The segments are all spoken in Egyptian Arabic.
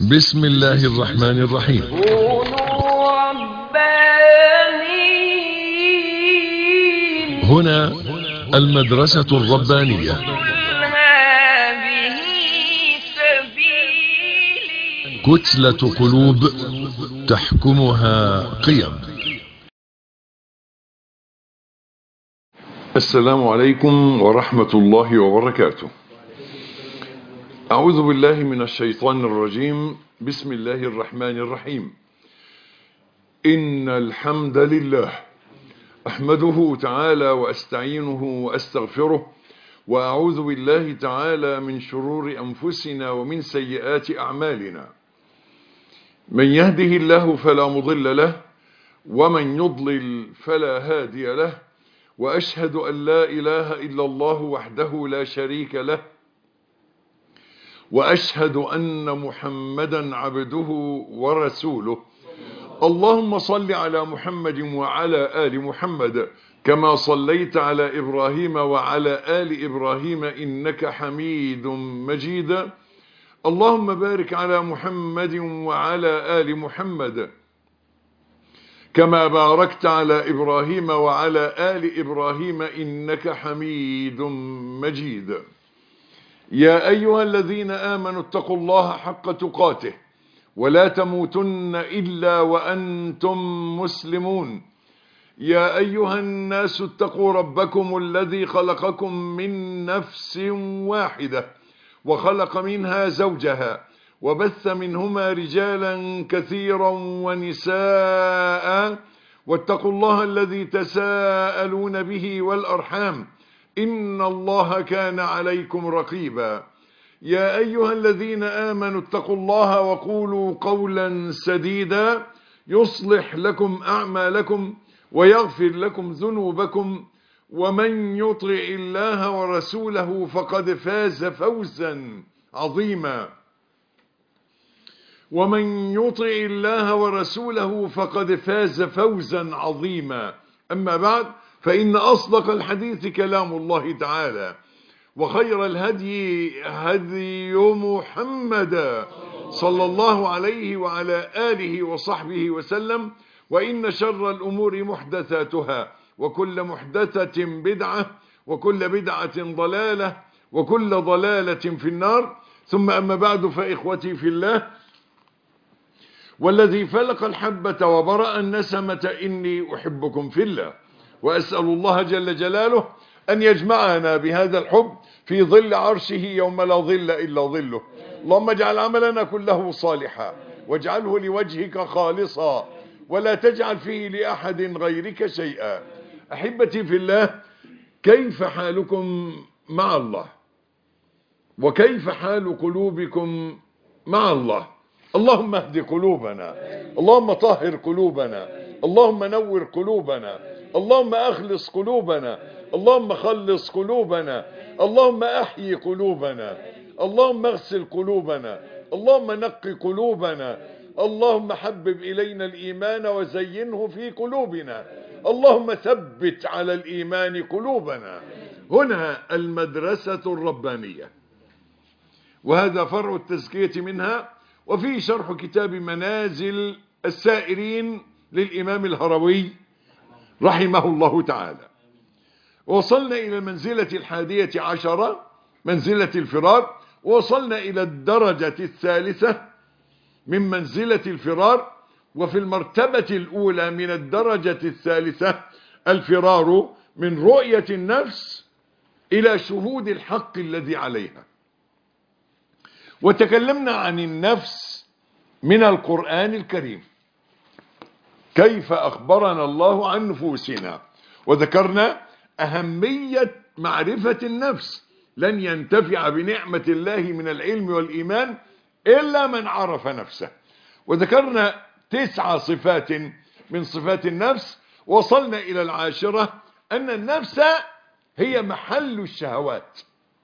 بسم الله الرحمن الرحيم كونوا ربانيين هنا المدرسة الربانية قل هذه سبيلي كتلة قلوب تحكمها قيم السلام عليكم ورحمة الله وبركاته أعوذ بالله من الشيطان الرجيم بسم الله الرحمن الرحيم إن الحمد لله أحمده تعالى وأستعينه وأستغفره وأعوذ بالله تعالى من شرور أنفسنا ومن سيئات أعمالنا من يهده الله فلا مضل له ومن يضلل فلا هادي له وأشهد أن لا إله إلا الله وحده لا شريك له وأشهد أن محمدا عبده ورسوله اللهم صل على محمد وعلى آل محمد كما صليت على إبراهيم وعلى آل إبراهيم إنك حميد مجيد اللهم بارك على محمد وعلى آل محمد كما باركت على إبراهيم وعلى آل إبراهيم إنك حميد مجيد يا أيها الذين آمنوا اتقوا الله حق تقاته ولا تموتن إلا وأنتم مسلمون يا أيها الناس اتقوا ربكم الذي خلقكم من نفس واحدة وخلق منها زوجها وبث منهما رجالا كثيرا ونساء واتقوا الله الذي تساءلون به والأرحام إن الله كان عليكم رقيبا يا أيها الذين آمنوا اتقوا الله وقولوا قولا سديدا يصلح لكم أعمالكم ويغفر لكم ذنوبكم ومن يطع الله ورسوله فقد فاز فوزا عظيما ومن يطع الله ورسوله فقد فاز فوزا عظيما أما بعد فإن أصدق الحديث كلام الله تعالى وخير الهدي هدي محمد صلى الله عليه وعلى آله وصحبه وسلم وإن شر الأمور محدثاتها وكل محدثة بدعة وكل بدعة ضلالة وكل ضلالة في النار ثم أما بعد فإخوتي في الله والذي فلق الحبة وبرأ النسمة إني أحبكم في الله وأسأل الله جل جلاله أن يجمعنا بهذا الحب في ظل عرشه يوم لا ظل إلا ظله اللهم اجعل عملنا كله صالحا واجعله لوجهك خالصا ولا تجعل فيه لأحد غيرك شيئا أحبتي في الله كيف حالكم مع الله وكيف حال قلوبكم مع الله اللهم اهد قلوبنا اللهم طهر قلوبنا اللهم نور قلوبنا اللهم اخلص قلوبنا اللهم خلص قلوبنا اللهم احيي قلوبنا اللهم اغسل قلوبنا اللهم نقي قلوبنا اللهم حبب الينا الايمان وزينه في قلوبنا اللهم ثبت على الايمان قلوبنا هنا المدرسه الربانيه وهذا فرع التزكيه منها وفي شرح كتاب منازل السائرين للإمام الهروي رحمه الله تعالى وصلنا إلى المنزلة الحادية عشرة منزلة الفرار وصلنا إلى الدرجة الثالثة من منزلة الفرار وفي المرتبة الأولى من الدرجة الثالثة الفرار من رؤية النفس إلى شهود الحق الذي عليها وتكلمنا عن النفس من القرآن الكريم كيف أخبرنا الله عن نفوسنا وذكرنا أهمية معرفة النفس لن ينتفع بنعمة الله من العلم والإيمان إلا من عرف نفسه وذكرنا تسع صفات من صفات النفس وصلنا إلى العاشرة أن النفس هي محل الشهوات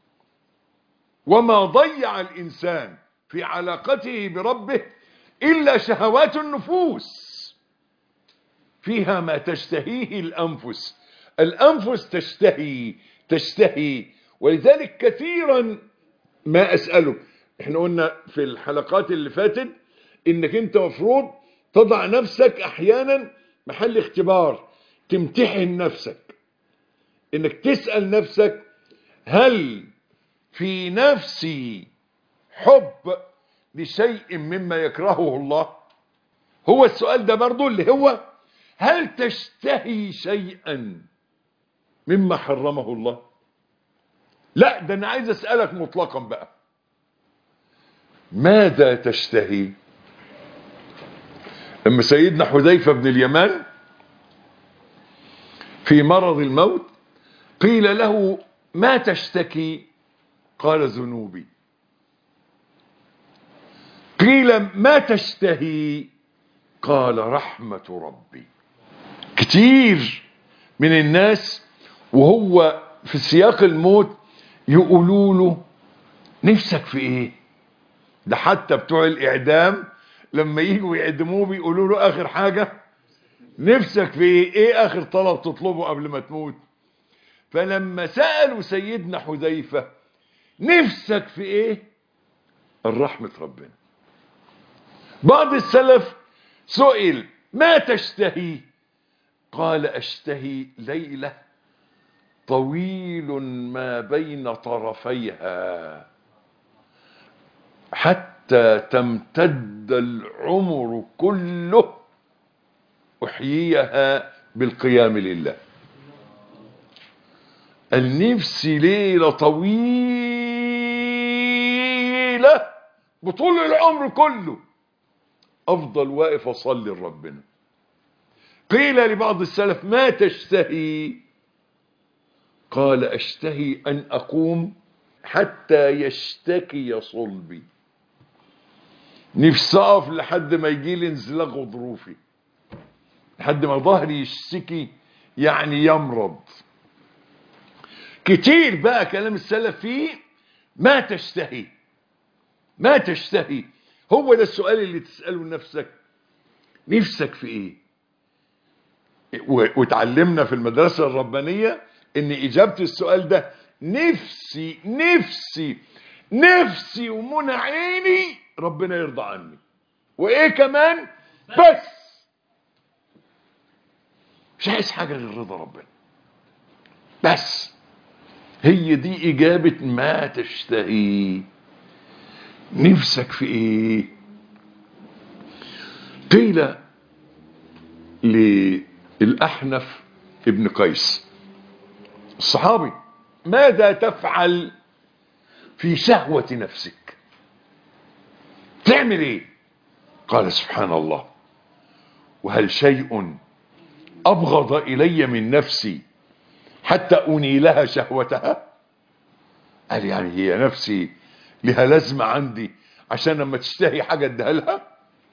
وما ضيع الإنسان في علاقته بربه إلا شهوات النفوس فيها ما تشتهيه الأنفس الأنفس تشتهي تشتهي ولذلك كثيرا ما أسأله احنا قلنا في الحلقات اللي فاتت انك انت مفروض تضع نفسك احيانا محل اختبار تمتحن نفسك انك تسأل نفسك هل في نفسي حب لشيء مما يكرهه الله هو السؤال ده برضو اللي هو هل تشتهي شيئا مما حرمه الله لا ده انا عايز اسألك مطلقا بقى ماذا تشتهي لما سيدنا حذيفة بن اليمان في مرض الموت قيل له ما تشتكي قال ذنوبي قيل ما تشتهي قال رحمة ربي كتير من الناس وهو في سياق الموت يقولوا له نفسك في ايه ده حتى بتوع الاعدام لما يجوا يعدموه بيقولوا له اخر حاجة نفسك في ايه ايه اخر طلب تطلبه قبل ما تموت فلما سألوا سيدنا حذيفة نفسك في ايه الرحمة ربنا بعض السلف سئل ما تشتهي قال اشتهي ليلة طويل ما بين طرفيها حتى تمتد العمر كله احييها بالقيام لله النفس ليلة طويلة بطول العمر كله افضل واقف اصلي لربنا قيل لبعض السلف ما تشتهي قال اشتهي ان اقوم حتى يشتكي صلبي نفسي اقف لحد ما يجي لي انزلاق غضروفي لحد ما ظهري يشتكي يعني يمرض كتير بقى كلام السلف فيه ما تشتهي ما تشتهي هو ده السؤال اللي تسأله لنفسك نفسك في ايه و- وتعلمنا في المدرسة الربانية ان اجابة السؤال ده نفسي نفسي نفسي ومنى عيني ربنا يرضى عني وايه كمان بس مش عايز حاجة غير رضا ربنا بس هي دي اجابة ما تشتهي نفسك في ايه قيل للأحنف ابن قيس الصحابي ماذا تفعل في شهوة نفسك تعمل ايه قال سبحان الله وهل شيء أبغض إلي من نفسي حتى أنيلها شهوتها قال يعني هي نفسي لها لازمة عندي عشان لما تشتهي حاجة اديها لها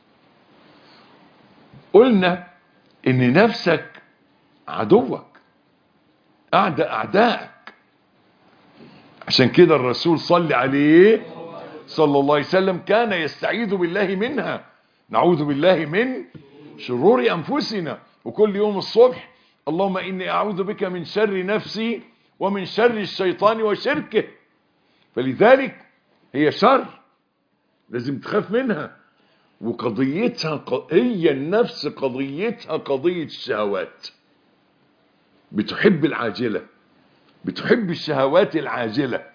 قلنا ان نفسك عدوك اعدى اعدائك عشان كده الرسول صلى عليه صلى الله عليه وسلم كان يستعيذ بالله منها نعوذ بالله من شرور انفسنا وكل يوم الصبح اللهم اني اعوذ بك من شر نفسي ومن شر الشيطان وشركه فلذلك هي شر لازم تخاف منها وقضيتها ق- هي النفس قضيتها قضية الشهوات بتحب العاجلة بتحب الشهوات العاجلة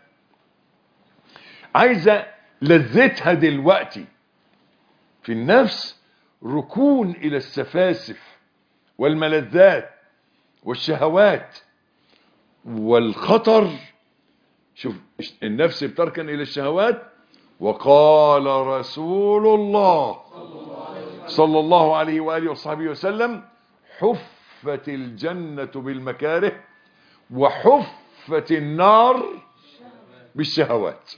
عايزة لذتها دلوقتي في النفس ركون إلى السفاسف والملذات والشهوات والخطر شوف النفس بتركن إلى الشهوات وقال رسول الله صلى الله عليه وآله وصحبه وسلم حفت الجنة بالمكاره وحفت النار بالشهوات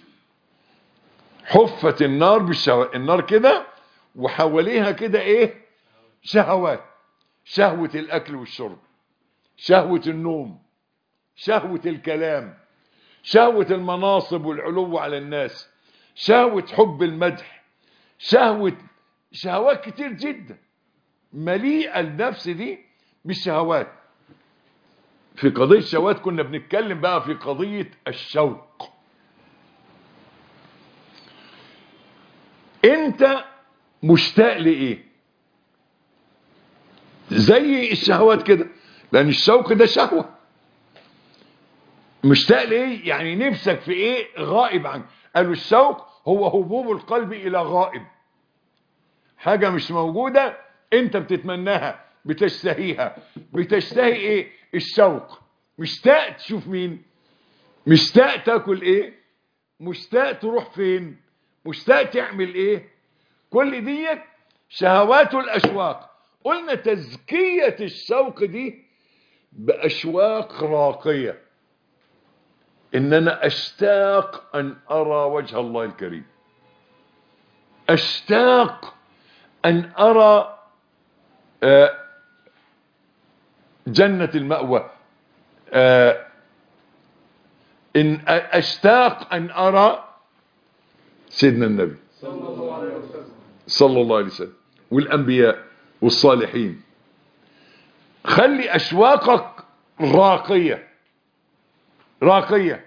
حفت النار بالشهوات النار كده وحواليها كده ايه شهوات شهوة الاكل والشرب شهوة النوم شهوة الكلام شهوة المناصب والعلو على الناس شهوة حب المدح شهوة شهوات كتير جدا مليئة النفس دي بالشهوات في قضية الشهوات كنا بنتكلم بقى في قضية الشوق انت مشتاق لايه زي الشهوات كده لان الشوق ده شهوة مشتاق لايه يعني نفسك في ايه غائب عنك قالوا الشوق هو هبوب القلب الى غائب حاجة مش موجودة انت بتتمناها بتشتهيها بتشتهي ايه الشوق مشتاق تشوف مين مشتاق تاكل ايه مشتاق تروح فين مشتاق تعمل ايه كل ديت شهوات الاشواق قلنا تزكية الشوق دي باشواق راقية ان انا اشتاق ان ارى وجه الله الكريم اشتاق ان ارى آه، جنة المأوى آه، ان اشتاق ان ارى سيدنا النبي صلى الله عليه وسلم والانبياء والصالحين خلي اشواقك راقية راقية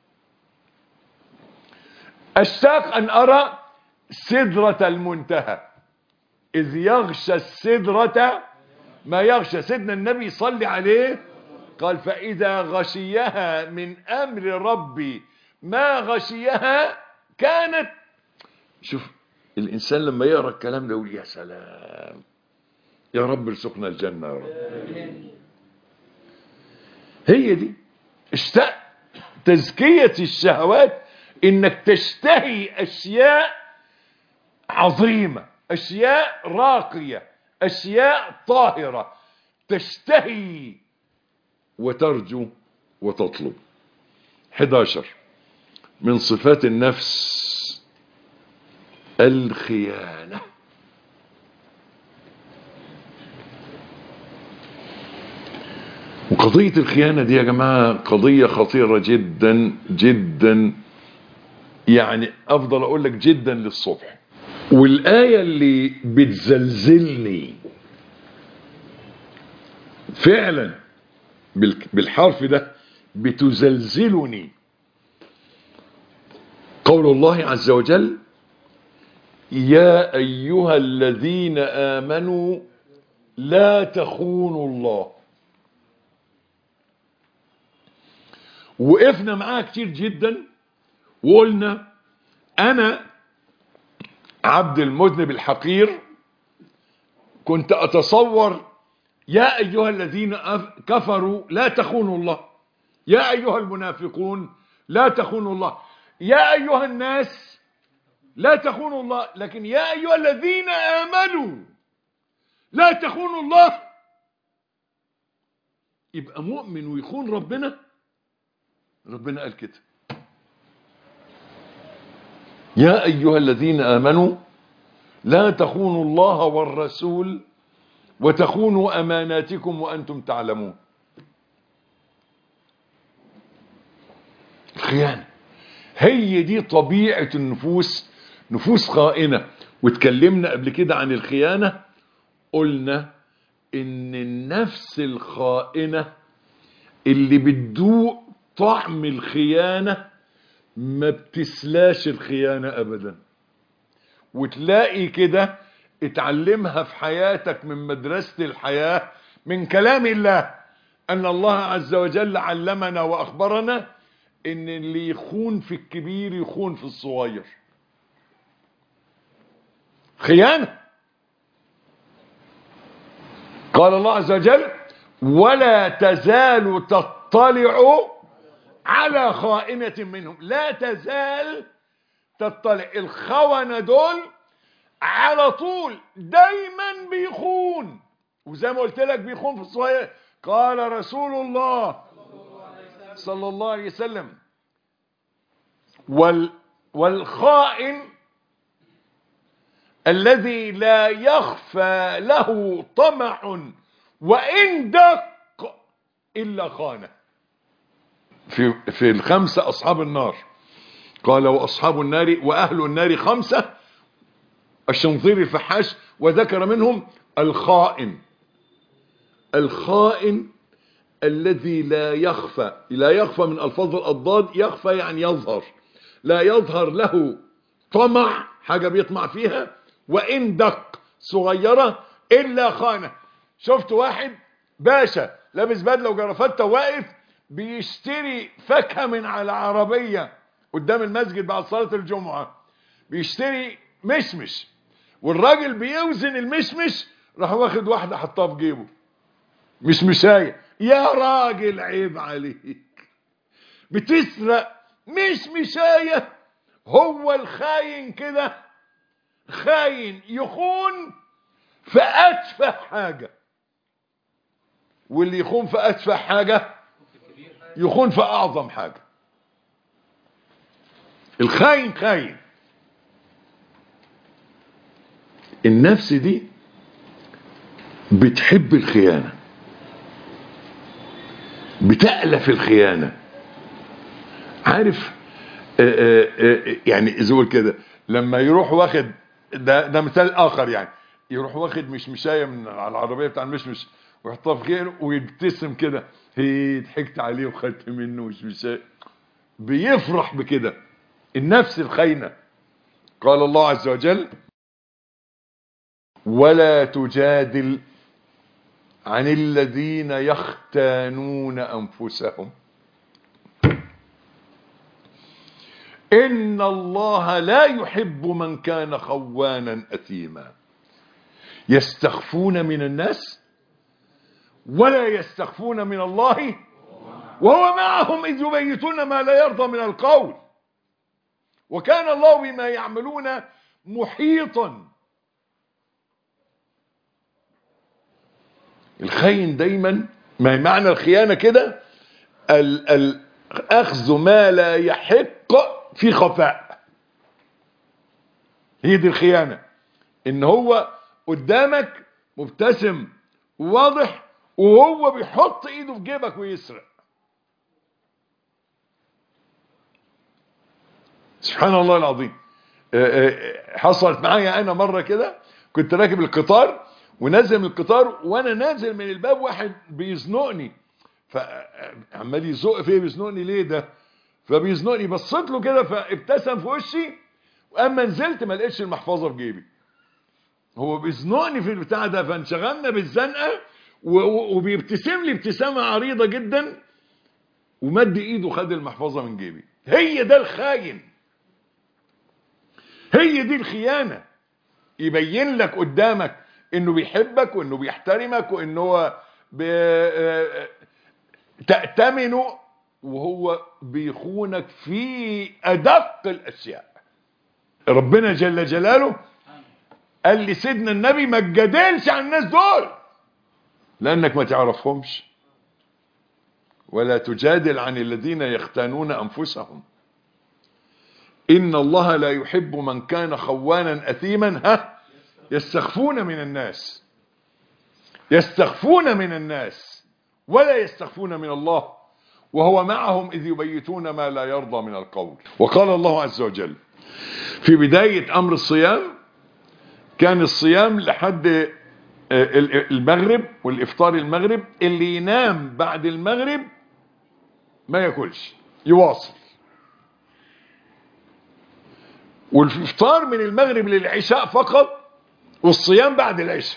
اشتاق ان ارى سدرة المنتهى اذ يغشى السدرة ما يغشى سيدنا النبي صلي عليه قال فاذا غشيها من امر ربي ما غشيها كانت شوف الانسان لما يقرا الكلام ده يقول يا سلام يا رب ارزقنا الجنه يا رب هي دي اشتاق تزكيه الشهوات انك تشتهي اشياء عظيمه اشياء راقيه اشياء طاهره تشتهي وترجو وتطلب 11 من صفات النفس الخيانة وقضية الخيانة دي يا جماعة قضية خطيرة جدا جدا يعني أفضل أقول لك جدا للصبح والآية اللي بتزلزلني فعلا بال- بالحرف ده بتزلزلني قول الله عز وجل يا أيها الذين آمنوا لا تخونوا الله وقفنا معاها كتير جدا وقلنا أنا عبد المذنب الحقير كنت أتصور يا أيها الذين أف- كفروا لا تخونوا الله يا أيها المنافقون لا تخونوا الله يا أيها الناس لا تخونوا الله لكن يا أيها الذين آمنوا لا تخونوا الله يبقى مؤمن ويخون ربنا ربنا قال كده يا أيها الذين آمنوا لا تخونوا الله والرسول وتخونوا أماناتكم وأنتم تعلمون الخيانة هي دي طبيعة النفوس نفوس خائنة واتكلمنا قبل كده عن الخيانة قلنا ان النفس الخائنة اللي بتدوق طعم الخيانة ما بتسلاش الخيانة ابدا وتلاقي كده اتعلمها في حياتك من مدرسة الحياة من كلام الله ان الله عز وجل علمنا واخبرنا ان اللي يخون في الكبير يخون في الصغير خيانة قال الله عز وجل ولا تزال تطلع على خائنة منهم لا تزال تطلع الخونة دول على طول دايما بيخون وزي ما قلت لك بيخون في الصغير قال رسول الله صلى الله عليه وسلم وال والخائن الذي لا يخفى له طمع وإن دق إلا خانه في, في الخمسة أصحاب النار قال وأصحاب النار وأهل النار خمسة الشنظير الفحاش وذكر منهم الخائن الخائن الذي لا يخفى لا يخفى من ألفاظ الأضداد يخفى يعني يظهر لا يظهر له طمع حاجة بيطمع فيها وإن دق صغيرة إلا خانة شفت واحد باشا لابس بدلة وجرافته واقف بيشتري فاكهة من على عربية قدام المسجد بعد صلاة الجمعة بيشتري مشمش والراجل بيوزن المشمش راح واخد واحدة حطها في جيبه مش مشاية يا راجل عيب عليك بتسرق مش مشاية هو الخاين كده خاين يخون في أتفه حاجة واللي يخون في أتفه حاجة يخون في أعظم حاجة الخاين خاين النفس دي بتحب الخيانة بتألف الخيانة عارف آآ آآ يعني زول كده لما يروح واخد ده, ده مثال آخر يعني يروح واخد مش مشاية من على العربية بتاع المشمش ويحطها في خير ويبتسم كده هي ضحكت عليه وخدت منه مش مشاية بيفرح بكده النفس الخاينة قال الله عز وجل ولا تجادل عن الذين يختانون أنفسهم إن الله لا يحب من كان خوانا أثيما يستخفون من الناس ولا يستخفون من الله وهو معهم إذ يبيتون ما لا يرضى من القول وكان الله بما يعملون محيطا الخاين دايما ما معنى الخيانة كده أخذ ما لا يحق في خفاء هي دي الخيانة ان هو قدامك مبتسم وواضح وهو بيحط ايده في جيبك ويسرق سبحان الله العظيم حصلت معايا انا مرة كده كنت راكب القطار ونازل من القطار وانا نازل من الباب واحد بيزنقني فعمال يزق فيا بيزنقني ليه ده فبيزنقني بصيت له كده فابتسم في وشي واما نزلت ما لقيتش المحفظه في جيبي هو بيزنقني في البتاع ده فانشغلنا بالزنقه وبيبتسم لي ابتسامه عريضه جدا ومد ايده خد المحفظه من جيبي هي ده الخاين هي دي الخيانه يبين لك قدامك انه بيحبك وانه بيحترمك وانه هو تأتمنه وهو بيخونك في أدق الأشياء ربنا جل جلاله قال لي سيدنا النبي ما تجادلش عن الناس دول لأنك ما تعرفهمش ولا تجادل عن الذين يختانون أنفسهم إن الله لا يحب من كان خوانا أثيما ها يستخفون من الناس يستخفون من الناس ولا يستخفون من الله وهو معهم إذ يبيتون ما لا يرضى من القول وقال الله عز وجل في بداية أمر الصيام كان الصيام لحد المغرب والإفطار المغرب اللي ينام بعد المغرب ما ياكلش يواصل والإفطار من المغرب للعشاء فقط والصيام بعد العشاء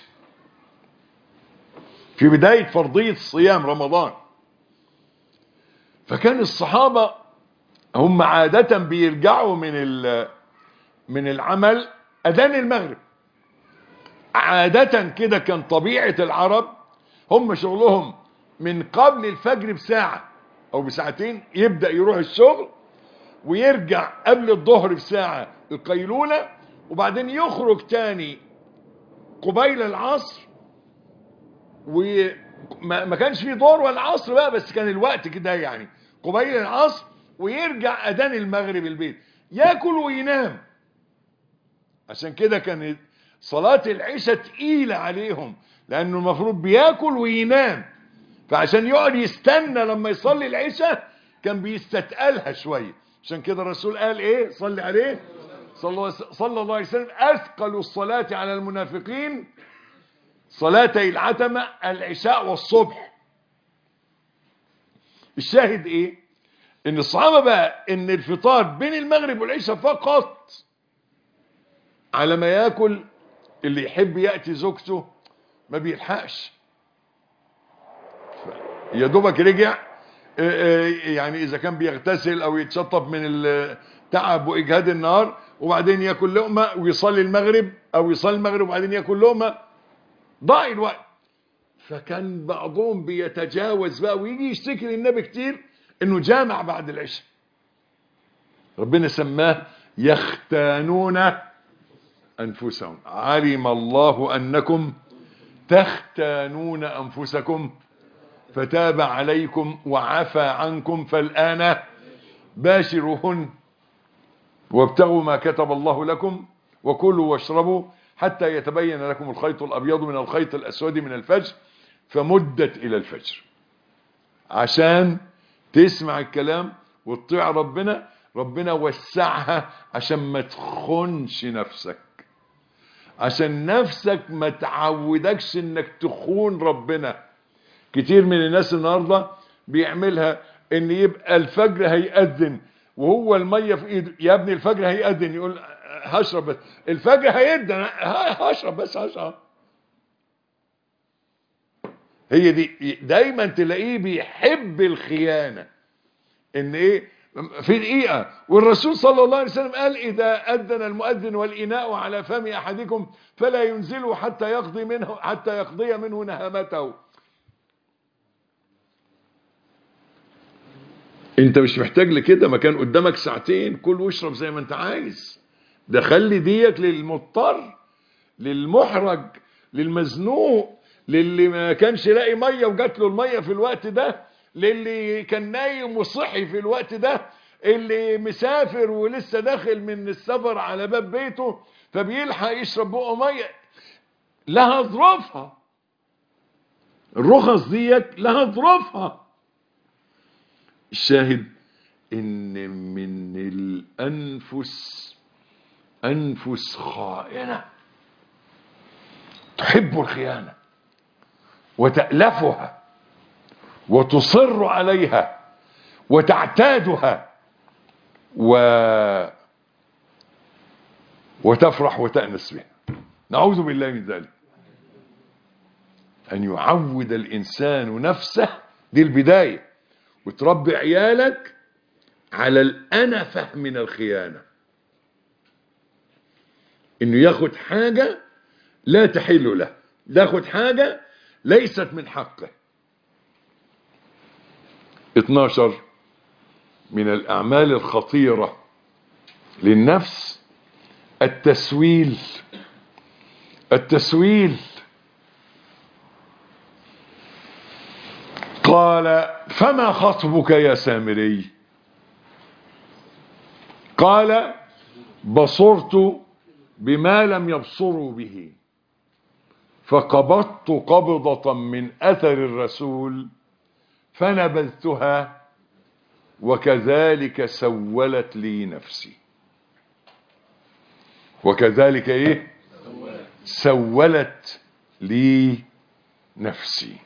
في بداية فرضية صيام رمضان فكان الصحابة هم عادة بيرجعوا من من العمل أذان المغرب عادة كده كان طبيعة العرب هم شغلهم من قبل الفجر بساعة أو بساعتين يبدأ يروح الشغل ويرجع قبل الظهر بساعة القيلولة وبعدين يخرج تاني قبيل العصر وما كانش فيه دور ولا عصر بقى بس كان الوقت كده يعني قبيل العصر ويرجع أذان المغرب البيت ياكل وينام عشان كده كان صلاة العشاء تقيلة عليهم لأنه المفروض بياكل وينام فعشان يقعد يستنى لما يصلي العشاء كان بيستتقلها شوية عشان كده الرسول قال ايه صلي عليه صلى, صلى الله عليه وسلم أثقل الصلاة على المنافقين صلاتي العتمة العشاء والصبح الشاهد ايه ان الصحابة بقى ان الفطار بين المغرب والعشاء فقط على ما ياكل اللي يحب يأتي زوجته ما بيلحقش ف- يا دوبك رجع آه، آه، يعني اذا كان بيغتسل او يتشطف من التعب واجهاد النهار وبعدين ياكل لقمه ويصلي المغرب او يصلي المغرب وبعدين ياكل لقمه ضاع الوقت فكان بعضهم بيتجاوز بقى ويجي يشتكي للنبي كتير انه جامع بعد العشاء ربنا سماه يختانون انفسهم علم الله انكم تختانون انفسكم فتاب عليكم وعفى عنكم فالآن باشروهن وابتغوا ما كتب الله لكم وكلوا واشربوا حتى يتبين لكم الخيط الأبيض من الخيط الأسود من الفجر فمدت إلى الفجر عشان تسمع الكلام وتطيع ربنا ربنا وسعها عشان ما تخونش نفسك عشان نفسك ما تعودكش انك تخون ربنا كتير من الناس النهاردة بيعملها ان يبقى الفجر هيأذن وهو المية في ايده يا ابني الفجر هيأذن يقول هشرب بس الفجر هيأذن ه- هشرب بس هشرب هي دي دايما تلاقيه بيحب الخيانة ان ايه في دقيقة والرسول صلى الله عليه وسلم قال اذا اذن المؤذن والاناء على فم احدكم فلا ينزله حتى يقضي منه حتى يقضي منه نهمته انت مش محتاج لكده ما كان قدامك ساعتين كل واشرب زي ما انت عايز ده خلي ديك للمضطر للمحرج للمزنوق للي ما كانش لاقي ميه وجات له الميه في الوقت ده للي كان نايم وصحي في الوقت ده اللي مسافر ولسه داخل من السفر على باب بيته فبيلحق يشرب بقه ميه لها ظروفها الرخص ديك لها ظروفها الشاهد ان من الانفس انفس خائنه تحب الخيانه وتالفها وتصر عليها وتعتادها و وتفرح وتأنس بها نعوذ بالله من ذلك أن يعود الإنسان نفسه دي البداية وتربي عيالك على الأنفة من الخيانة إنه ياخد حاجة لا تحل له ياخد حاجة ليست من حقه 12 من الأعمال الخطيرة للنفس التسويل التسويل قال فما خطبك يا سامري قال بصرت بما لم يبصروا به فقبضت قبضة من أثر الرسول فنبذتها وكذلك سولت لي نفسي وكذلك ايه سولت لي نفسي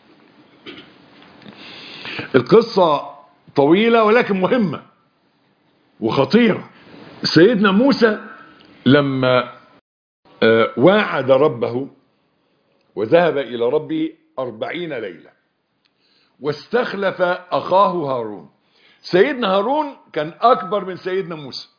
القصة طويلة ولكن مهمة وخطيرة سيدنا موسى لما آه، واعد ربه وذهب إلى ربه أربعين ليلة واستخلف أخاه هارون سيدنا هارون كان أكبر من سيدنا موسى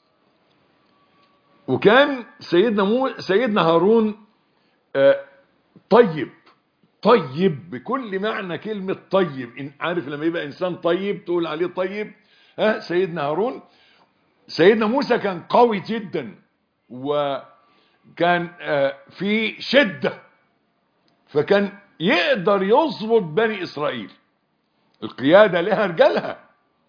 وكان سيدنا مو سيدنا هارون آه، طيب طيب بكل معنى كلمة طيب إن عارف لما يبقى إنسان طيب تقول عليه طيب ها سيدنا هارون سيدنا موسى كان قوي جدا وكان آه، في شدة فكان يقدر يظبط بني إسرائيل القيادة لها رجالها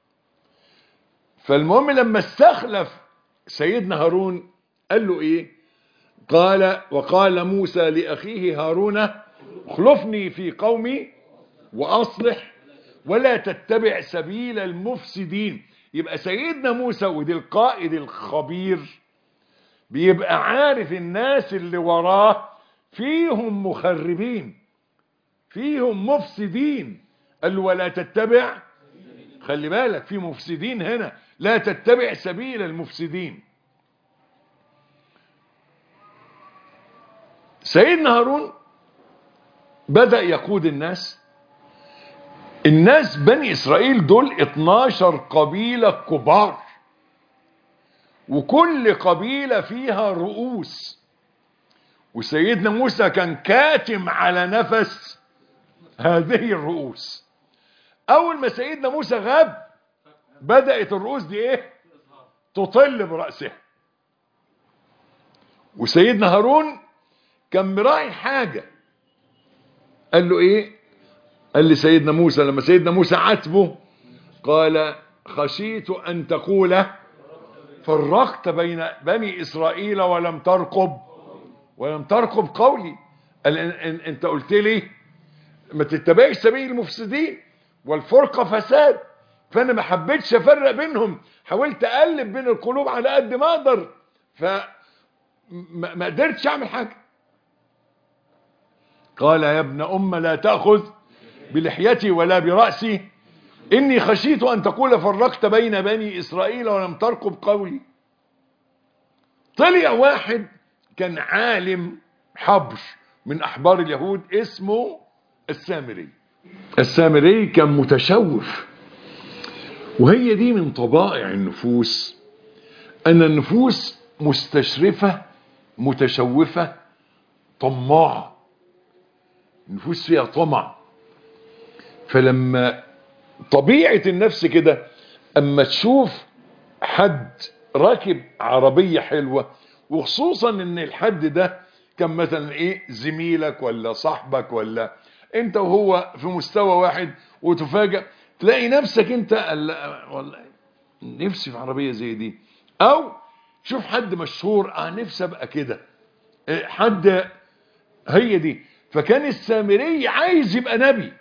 فالمهم لما استخلف سيدنا هارون قال له ايه قال وقال موسى لأخيه هارون اخلفني في قومي وأصلح ولا تتبع سبيل المفسدين يبقى سيدنا موسى ودي القائد الخبير بيبقى عارف الناس اللي وراه فيهم مخربين فيهم مفسدين قال له ولا تتبع خلي بالك في مفسدين هنا لا تتبع سبيل المفسدين سيدنا هارون بدأ يقود الناس الناس بني إسرائيل دول 12 قبيلة كبار وكل قبيلة فيها رؤوس وسيدنا موسى كان كاتم على نفس هذه الرؤوس أول ما سيدنا موسى غاب بدأت الرؤوس دي إيه تطل برأسها وسيدنا هارون كان مراعي حاجة قال له ايه قال لي سيدنا موسى لما سيدنا موسى عاتبه قال خشيت ان تقول فرقت بين بني اسرائيل ولم ترقب ولم ترقب قولي قال إن إن انت قلت لي ما تتبعش سبيل المفسدين والفرقة فساد فانا ما حبيتش افرق بينهم حاولت اقلب بين القلوب على قد ما اقدر ف ما ما قدرتش اعمل حاجه قال يا ابن ام لا تاخذ بلحيتي ولا براسي اني خشيت ان تقول فرقت بين بني اسرائيل ولم ترقب قولي طلع واحد كان عالم حبر من احبار اليهود اسمه السامري السامري كان متشوف وهي دي من طبائع النفوس ان النفوس مستشرفه متشوفة طماعة النفوس فيها طمع فلما طبيعة النفس كده اما تشوف حد راكب عربية حلوة وخصوصا ان الحد ده كان مثلا ايه زميلك ولا صاحبك ولا انت وهو في مستوى واحد وتفاجأ تلاقي نفسك انت ال- والله نفسي في عربية زي دي او شوف حد مشهور اه نفسي ابقى كده إيه، حد هي دي فكان السامري عايز يبقى نبي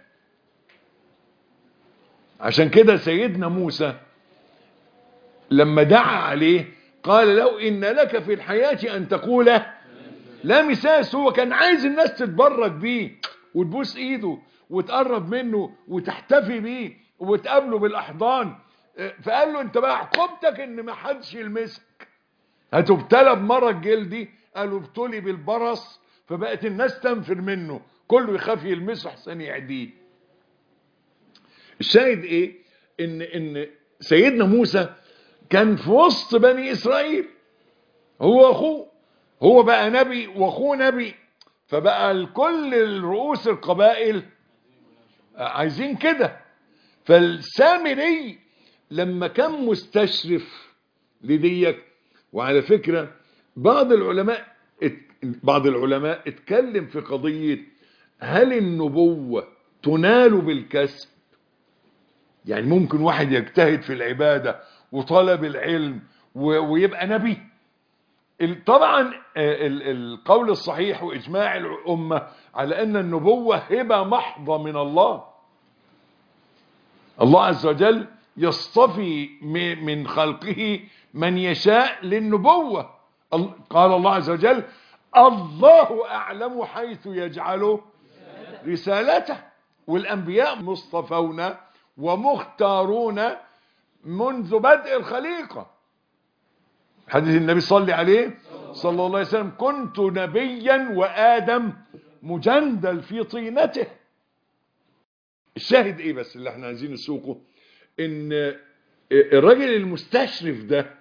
عشان كده سيدنا موسى لما دعا عليه قال له ان لك في الحياة ان تقول لا مساس هو كان عايز الناس تتبرك بيه وتبوس ايده وتقرب منه وتحتفي بيه وتقابله بالاحضان إيه، فقال له انت بقى عقوبتك ان ما حدش يلمسك هتبتلى بمرض جلدي قالوا ابتلي بالبرص فبقت الناس تنفر منه كله يخاف يلمسه احسن يعديه الشاهد ايه ان ان سيدنا موسى كان في وسط بني اسرائيل هو اخوه هو بقى نبي واخوه نبي فبقى كل الرؤوس القبائل عايزين كده فالسامري لما كان مستشرف لديك وعلى فكرة بعض العلماء ات- بعض العلماء اتكلم في قضية هل النبوة تنال بالكسب يعني ممكن واحد يجتهد في العبادة وطلب العلم و- ويبقى نبي ال- طبعا آه، ال- القول الصحيح وإجماع الأمة على أن النبوة هبة محضة من الله الله عز وجل يصطفي م- من خلقه من يشاء للنبوة ال- قال الله عز وجل الله أعلم حيث يجعل رسالته والأنبياء مصطفون ومختارون منذ بدء الخليقة حديث النبي صلى عليه صلى الله عليه وسلم كنت نبيا وآدم مجندل في طينته الشاهد ايه بس اللي احنا عايزين نسوقه ان الراجل المستشرف ده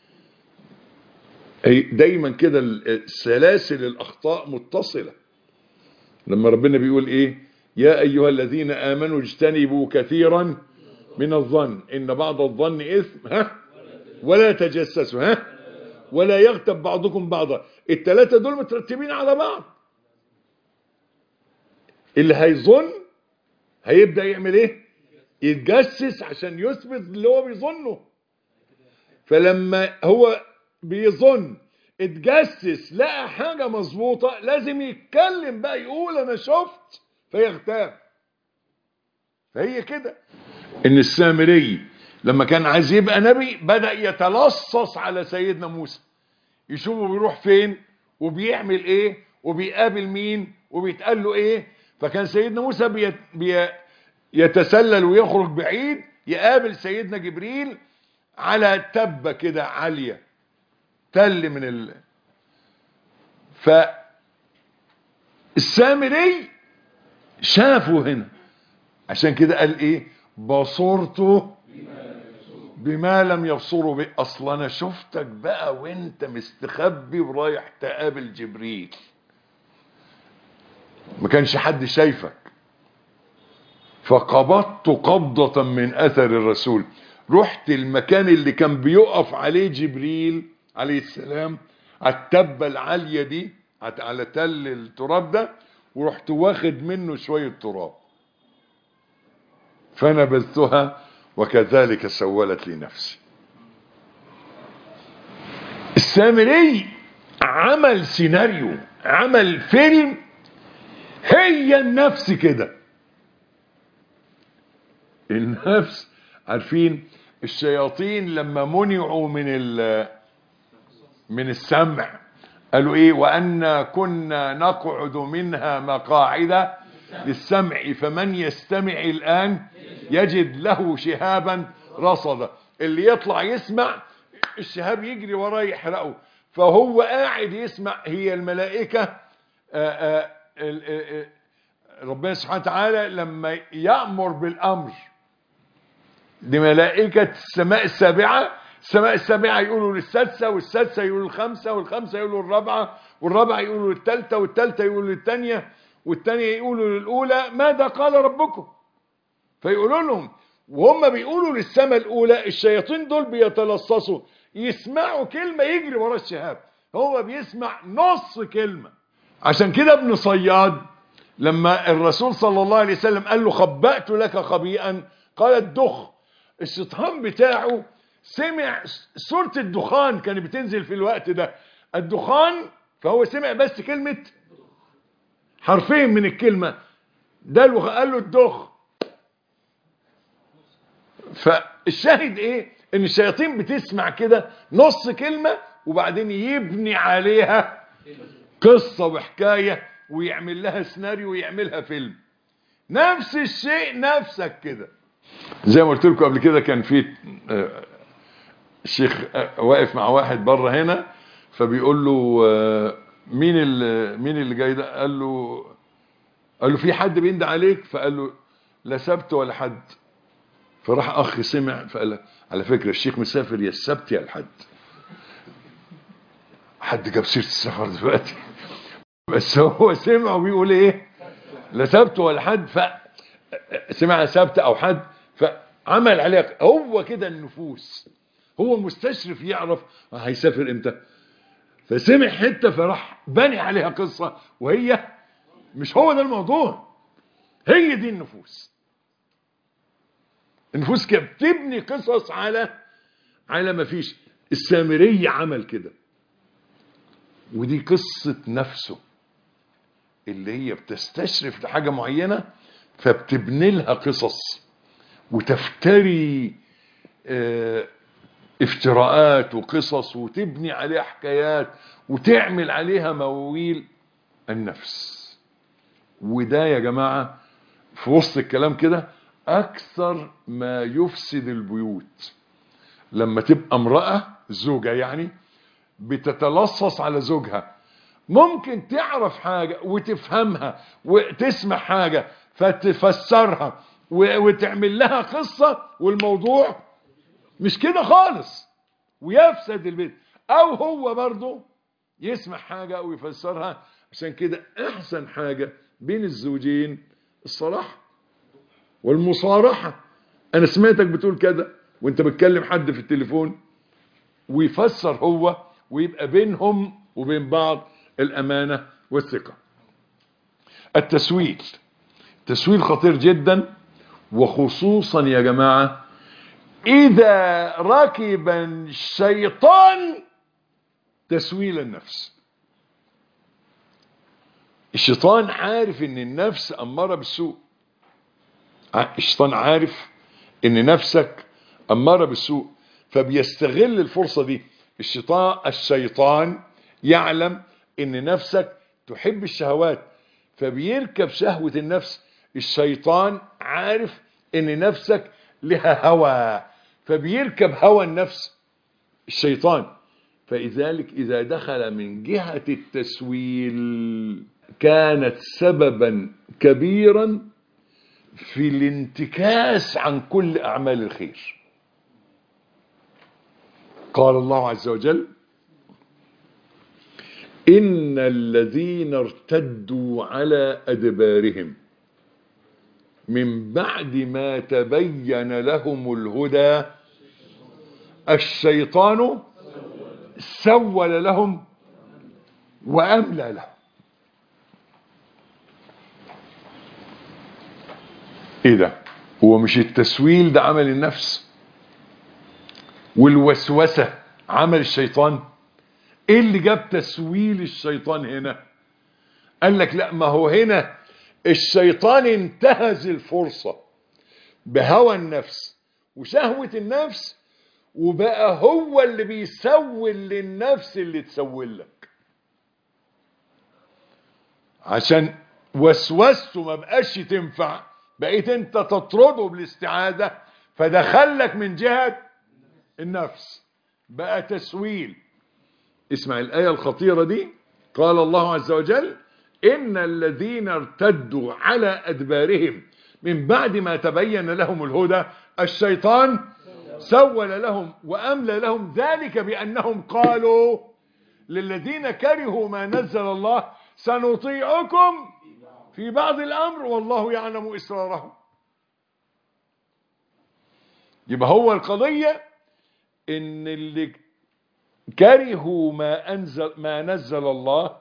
أي- دايما كده ال- سلاسل الاخطاء متصله لما ربنا بيقول ايه يا ايها الذين امنوا اجتنبوا كثيرا من الظن ان بعض الظن اثم ها ولا تجسسوا ها ولا يغتب بعضكم بعضا الثلاثه دول مترتبين على بعض اللي هيظن هيبدا يعمل ايه يتجسس عشان يثبت اللي هو بيظنه فلما هو بيظن اتجسس لقى حاجة مظبوطة لازم يتكلم بقى يقول انا شفت فيغتاب فهي كده ان السامري لما كان عايز يبقى نبي بدأ يتلصص على سيدنا موسى يشوفه بيروح فين وبيعمل ايه وبيقابل مين وبيتقال له ايه فكان سيدنا موسى بي بي يتسلل ويخرج بعيد يقابل سيدنا جبريل على تبة كده عالية تل من ال ف السامري شافه هنا عشان كده قال ايه بصرته بما لم يبصروا به اصلا انا شفتك بقى وانت مستخبي ورايح تقابل جبريل ما كانش حد شايفك فقبضت قبضة من اثر الرسول رحت المكان اللي كان بيقف عليه جبريل عليه السلام على التبة العالية دي على تل التراب ده ورحت واخد منه شوية تراب فنبذتها وكذلك سولت لي نفسي السامري عمل سيناريو عمل فيلم هي النفس كده النفس عارفين الشياطين لما منعوا من من السمع قالوا ايه وأنا كنا نقعد منها مقاعد للسمع فمن يستمع الآن يجد له شهابا رصدا اللي يطلع يسمع الشهاب يجري وراه يحرقه فهو قاعد يسمع هي الملائكة آآ آآ آآ ربنا سبحانه وتعالى لما يأمر بالأمر لملائكة السماء السابعة السماء السابعة يقولوا للسادسة والسادسة يقولوا للخمسة والخمسة يقولوا للرابعة والرابعة يقولوا للثالثة والثالثة يقولوا للثانية والثانية يقولوا للأولى ماذا قال ربكم فيقولوا لهم وهم بيقولوا للسماء الأولى الشياطين دول بيتلصصوا يسمعوا كلمة يجري ورا الشهاب هو بيسمع نص كلمة عشان كده ابن صياد لما الرسول صلى الله عليه وسلم قال له خبأت لك خبيئا قال الدخ الشيطان بتاعه سمع سورة الدخان كانت بتنزل في الوقت ده الدخان فهو سمع بس كلمة حرفين من الكلمة ده اللي قال له الدخ فالشاهد ايه ان الشياطين بتسمع كده نص كلمة وبعدين يبني عليها قصة وحكاية ويعمل لها سيناريو ويعملها فيلم نفس الشيء نفسك كده زي ما قلت لكم قبل كده كان في الشيخ واقف مع واحد بره هنا فبيقول له مين اللي مين اللي جاي ده قال له قال له في حد بيندى عليك فقال له لا سبت ولا حد فراح اخ سمع فقال على فكره الشيخ مسافر يا السبت يا الحد حد جاب سيره السفر دلوقتي بس هو سمع وبيقول ايه لا سبت ولا حد ف سمع سبت او حد فعمل عليه هو كده النفوس هو مستشرف يعرف هيسافر امتى فسمع حته فراح بني عليها قصه وهي مش هو ده الموضوع هي دي النفوس النفوس كده بتبني قصص على على ما فيش السامري عمل كده ودي قصة نفسه اللي هي بتستشرف لحاجة معينة فبتبني لها قصص وتفتري اه افتراءات وقصص وتبني عليها حكايات وتعمل عليها مواويل النفس وده يا جماعة في وسط الكلام كده أكثر ما يفسد البيوت لما تبقى امرأة زوجة يعني بتتلصص على زوجها ممكن تعرف حاجة وتفهمها وتسمع حاجة فتفسرها وتعمل لها قصة والموضوع مش كده خالص ويفسد البيت او هو برضه يسمع حاجة ويفسرها عشان كده احسن حاجة بين الزوجين الصلاح والمصارحة انا سمعتك بتقول كده وانت بتكلم حد في التليفون ويفسر هو ويبقى بينهم وبين بعض الامانة والثقة التسويل تسويل خطير جدا وخصوصا يا جماعة اذا ركب الشيطان تسويل النفس الشيطان عارف ان النفس امارة بالسوء الشيطان عارف ان نفسك امارة بالسوء فبيستغل الفرصة دي الشيطان الشيطان يعلم ان نفسك تحب الشهوات فبيركب شهوة النفس الشيطان عارف ان نفسك لها هوى فبيركب هوى النفس الشيطان فلذلك اذا دخل من جهة التسويل كانت سببا كبيرا في الانتكاس عن كل أعمال الخير قال الله عز وجل إن الذين ارتدوا على أدبارهم من بعد ما تبين لهم الهدى الشيطان سول لهم وأملى لهم ايه ده هو مش التسويل ده عمل النفس والوسوسة عمل الشيطان ايه اللي جاب تسويل الشيطان هنا قال لك لا ما هو هنا الشيطان انتهز الفرصة بهوى النفس وشهوة النفس وبقى هو اللي بيسول للنفس اللي تسول لك عشان وسوسته ما بقاش تنفع بقيت انت تطرده بالاستعادة فدخلك من جهة النفس بقى تسويل اسمع الآية الخطيرة دي قال الله عز وجل إن الذين ارتدوا على أدبارهم من بعد ما تبين لهم الهدى الشيطان سول لهم وأملى لهم ذلك بأنهم قالوا للذين كرهوا ما نزل الله سنطيعكم في بعض الأمر والله يعلم إسرارهم يبقى هو القضية إن اللي كرهوا ما أنزل ما نزل الله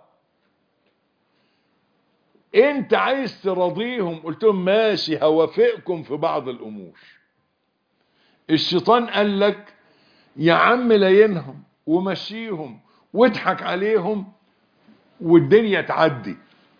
انت عايز ترضيهم قلت لهم ماشي هوافقكم في بعض الامور الشيطان قال لك يا عم لينهم ومشيهم واضحك عليهم والدنيا تعدي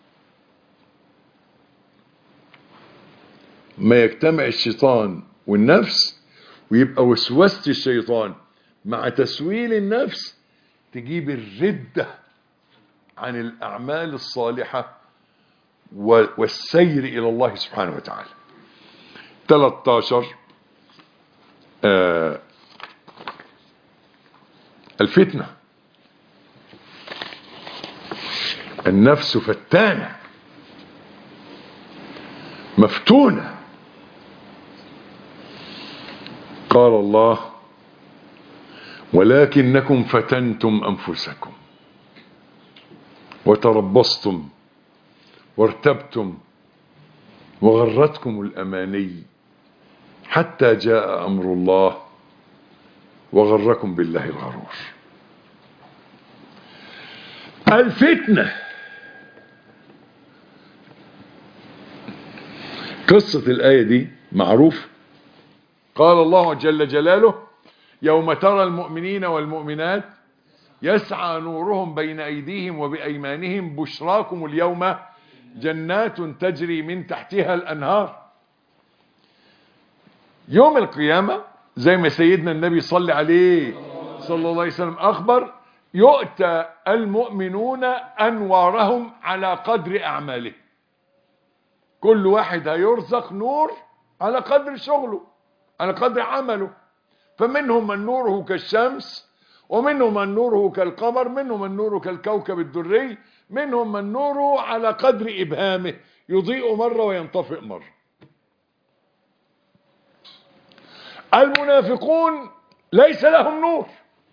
ما يجتمع الشيطان والنفس ويبقى وسوسة الشيطان مع تسويل النفس تجيب الردة عن الأعمال الصالحة والسير إلى الله سبحانه وتعالى 13 آه الفتنة النفس فتانة مفتونة قال الله ولكنكم فتنتم أنفسكم وتربصتم وارتبتم وغرتكم الأماني حتى جاء أمر الله وغركم بالله الغرور الفتنة قصة الآية دي معروف قال الله جل جلاله يوم ترى المؤمنين والمؤمنات يسعى نورهم بين أيديهم وبأيمانهم بشراكم اليوم جنات تجري من تحتها الأنهار يوم القيامة زي ما سيدنا النبي صلى عليه صلى الله عليه وسلم أخبر يؤتى المؤمنون أنوارهم على قدر أعماله كل واحد هيرزق نور على قدر شغله على قدر عمله فمنهم من نوره كالشمس ومنهم من نوره كالقمر منهم من نوره كالكوكب الدري منهم من نوره على قدر إبهامه يضيء مرة وينطفئ مرة المنافقون ليس لهم نور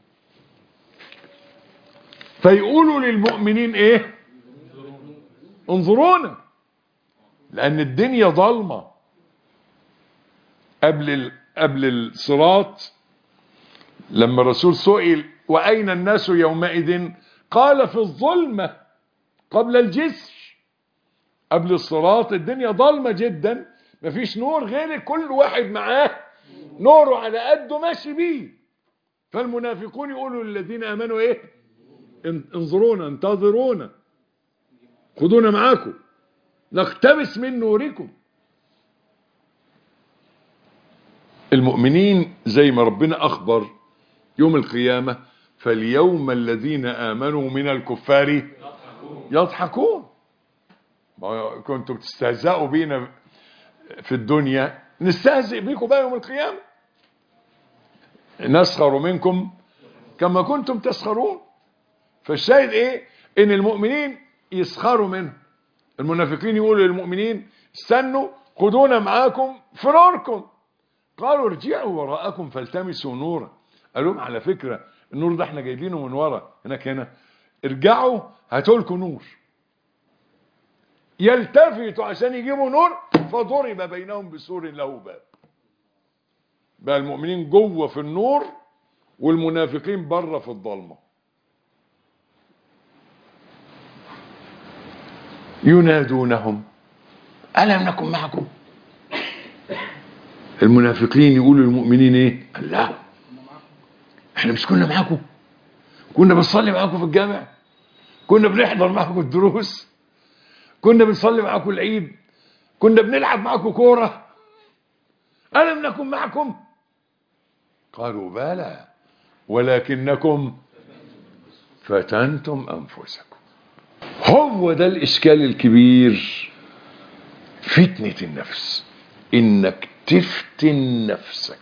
فيقولوا للمؤمنين ايه انظرونا لان الدنيا ظلمة قبل ال... قبل الصراط لما الرسول سئل واين الناس يومئذ قال في الظلمة قبل الجسر قبل الصراط الدنيا ظلمة جدا مفيش نور غير كل واحد معاه نوره على قده ماشي بيه فالمنافقون يقولوا للذين امنوا ايه انظرونا انتظرونا خدونا معاكم نقتبس من نوركم المؤمنين زي ما ربنا اخبر يوم القيامة فاليوم الذين امنوا من الكفار يضحكون كنتم تستهزئوا بينا في الدنيا نستهزئ بيكم بقى يوم القيامة نسخر منكم كما كنتم تسخرون فالشاهد ايه ان المؤمنين يسخروا منه المنافقين يقولوا للمؤمنين استنوا خدونا معاكم في نوركم قالوا ارجعوا وراءكم فالتمسوا نورا قالوا لهم على فكرة النور ده احنا جايبينه من ورا هناك هنا ارجعوا هاتوا لكم نور يلتفتوا عشان يجيبوا نور فضرب بينهم بسور له باب بقى المؤمنين جوه في النور والمنافقين بره في الضلمه ينادونهم ألم نكن معكم المنافقين يقولوا للمؤمنين ايه قال لا احنا مش كنا معاكم كنا بنصلي معاكم في الجامع كنا بنحضر معاكم الدروس كنا بنصلي معاكم العيد كنا بنلعب معاكم كورة ألم نكن معكم قالوا بلى ولكنكم فتنتم أنفسكم هو ده الإشكال الكبير فتنة النفس إنك تفتن نفسك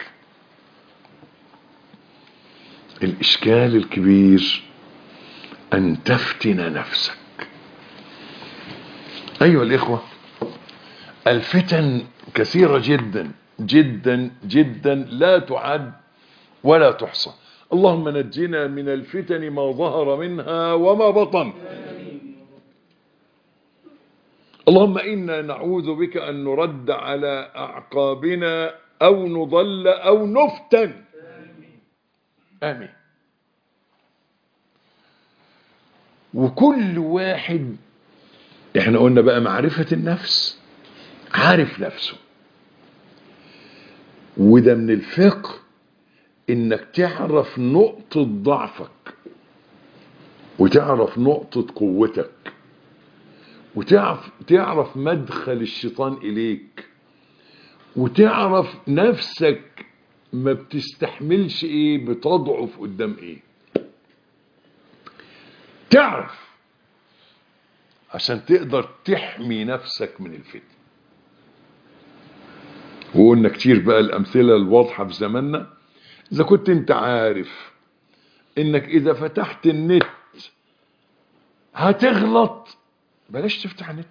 الإشكال الكبير أن تفتن نفسك أيها الإخوة الفتن كثيرة جدا جدا جدا لا تعد ولا تحصى اللهم نجنا من الفتن ما ظهر منها وما بطن اللهم إنا نعوذ بك أن نرد على أعقابنا أو نضل أو نفتن آمين وكل واحد احنا قلنا بقى معرفة النفس عارف نفسه وده من الفقه انك تعرف نقطة ضعفك وتعرف نقطة قوتك وتعرف تعرف مدخل الشيطان إليك وتعرف نفسك ما بتستحملش ايه بتضعف قدام ايه تعرف عشان تقدر تحمي نفسك من الفتن وقلنا كتير بقى الأمثلة الواضحة في زماننا إذا كنت أنت عارف إنك إذا فتحت النت هتغلط بلاش تفتح النت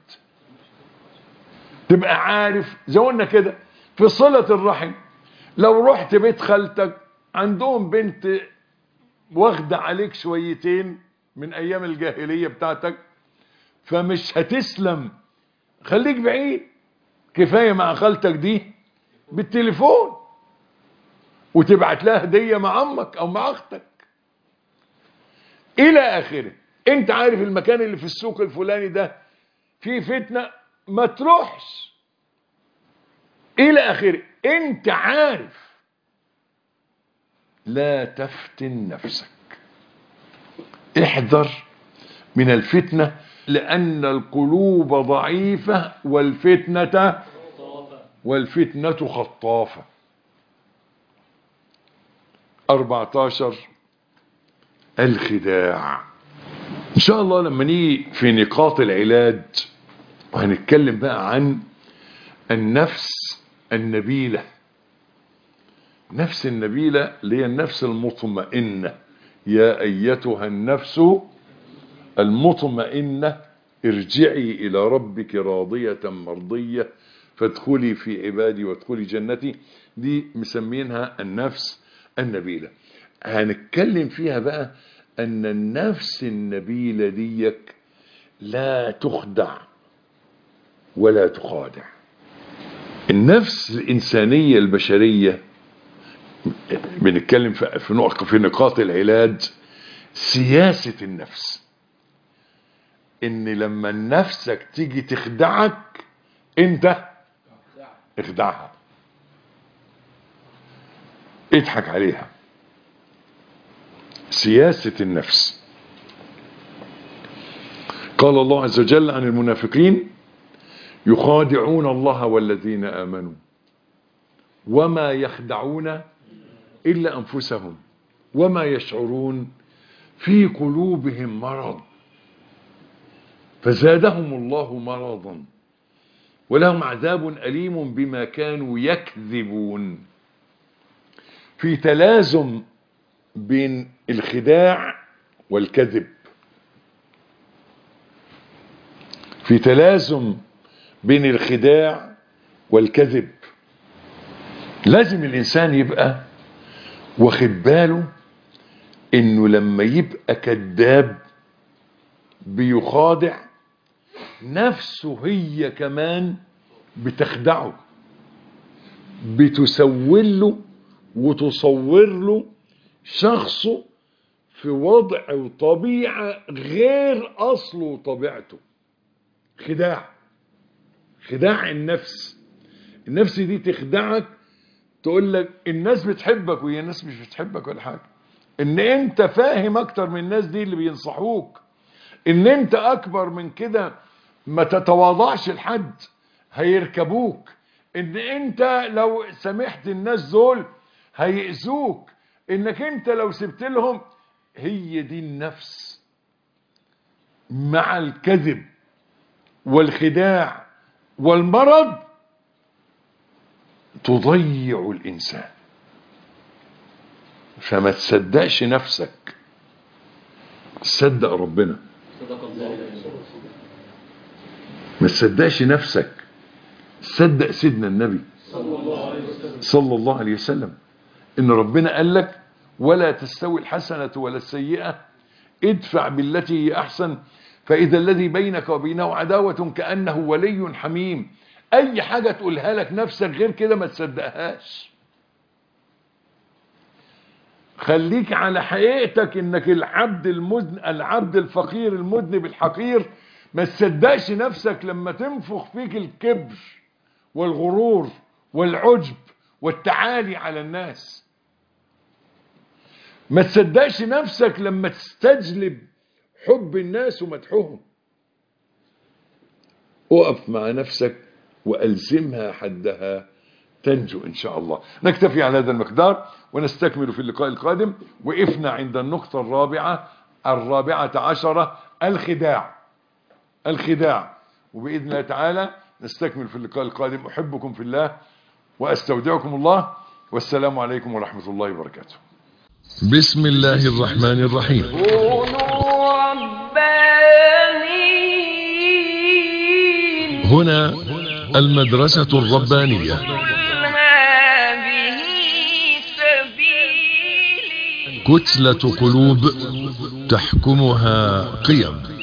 تبقى عارف زي قلنا كده في صلة الرحم لو رحت بيت خالتك عندهم بنت واخدة عليك شويتين من أيام الجاهلية بتاعتك فمش هتسلم خليك بعيد كفاية مع خالتك دي بالتليفون وتبعت لها هدية مع عمك او مع اختك الى اخره انت عارف المكان اللي في السوق الفلاني ده فيه فتنة ما تروحش الى اخره انت عارف لا تفتن نفسك احذر من الفتنة لأن القلوب ضعيفة والفتنة والفتنة خطافة 14 الخداع إن شاء الله لما نيجي في نقاط العلاج وهنتكلم بقى عن النفس النبيلة نفس النبيلة اللي هي النفس المطمئنة يا أيتها النفس المطمئنة ارجعي إلى ربك راضية مرضية فادخلي في عبادي وادخلي جنتي دي مسمينها النفس النبيلة هنتكلم فيها بقى أن النفس النبيلة ديك لا تخدع ولا تخادع النفس الإنسانية البشرية بنتكلم في نقط في نقاط العلاج سياسة النفس ان لما نفسك تيجي تخدعك انت اخدعها اضحك عليها سياسة النفس قال الله عز وجل عن المنافقين يخادعون الله والذين آمنوا وما يخدعون إلا أنفسهم وما يشعرون في قلوبهم مرض فزادهم الله مرضا ولهم عذاب أليم بما كانوا يكذبون في تلازم بين الخداع والكذب في تلازم بين الخداع والكذب لازم الإنسان يبقى واخد باله إنه لما يبقى كذاب بيخادع نفسه هي كمان بتخدعه بتسول له وتصور له شخصه في وضع وطبيعة غير أصله وطبيعته خداع خداع النفس النفس دي تخدعك تقول لك الناس بتحبك وهي الناس مش بتحبك ولا حاجة ان انت فاهم اكتر من الناس دي اللي بينصحوك ان انت اكبر من كده ما تتواضعش لحد هيركبوك ان انت لو سامحت الناس دول هيأذوك انك انت لو سبت لهم هي دي النفس مع الكذب والخداع والمرض تضيع الانسان فما تصدقش نفسك صدق ربنا ما تصدقش نفسك صدق سيدنا النبي صلى الله عليه وسلم ان ربنا قال لك ولا تستوي الحسنة ولا السيئة ادفع بالتي هي احسن فاذا الذي بينك وبينه عداوة كأنه ولي حميم اي حاجة تقولها لك نفسك غير كده ما تصدقهاش خليك على حقيقتك انك العبد المذن العبد الفقير المذنب الحقير ما تصدقش نفسك لما تنفخ فيك الكبر والغرور والعجب والتعالي على الناس ما تصدقش نفسك لما تستجلب حب الناس ومدحهم اقف مع نفسك والزمها حدها تنجو ان شاء الله نكتفي على هذا المقدار ونستكمل في اللقاء القادم وقفنا عند النقطة الرابعة الرابعة عشرة الخداع الخداع وبإذن الله تعالى نستكمل في اللقاء القادم أحبكم في الله وأستودعكم الله والسلام عليكم ورحمة الله وبركاته بسم الله الرحمن الرحيم كونوا ربانيين هنا المدرسة الربانية قل هذه سبيلي كتلة قلوب تحكمها قيم